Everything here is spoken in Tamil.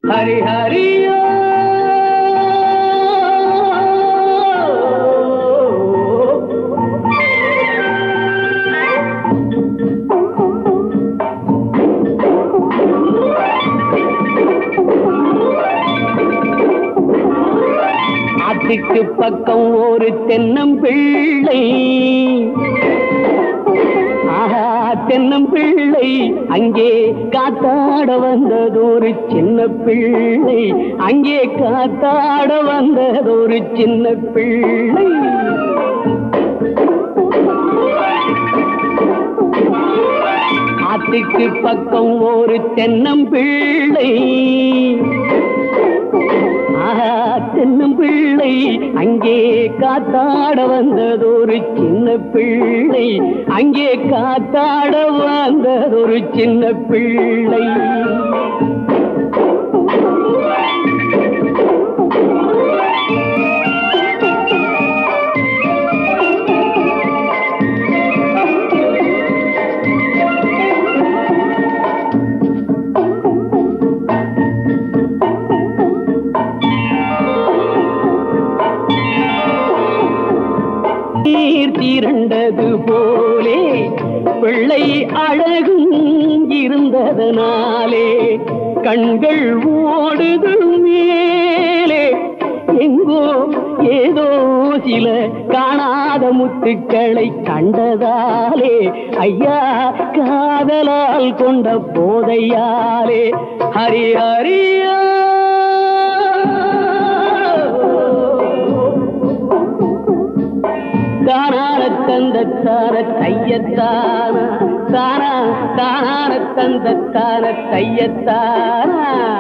ஹரி ஹரியோ ஆத்துக்கு பக்கம் ஒரு தென்னம்பிள்ளை ஆஹா தென்னம்பிள்ளை அங்கே காத்தாட வந்ததொரு சின்ன பிள்ளை அங்கே காத்தாட வந்ததொரு சின்ன பிள்ளை ஆத்துக்கு பக்கம் ஒரு தென்னம்பிள்ளை ஆஹா தென்னும் பிள்ளை அங்கே காத்தாட வந்ததொரு சின்ன பிள்ளை அங்கே காத்தாட வந்ததொரு சின்ன பிள்ளை நீர் திரண்டது போலே பிள்ளை அழகும் இருந்ததனாலே கண்கள் ஓடுது மேலே எங்கோ ஏதோ சில காணாத முத்துக்களை கண்டதாலே ஐயா காதலால் கொண்ட போதையாலே ஹரி ஹரியா தானான தந்தத்தான தையத்தான தானா தானான தந்தத்தான தையத்தானா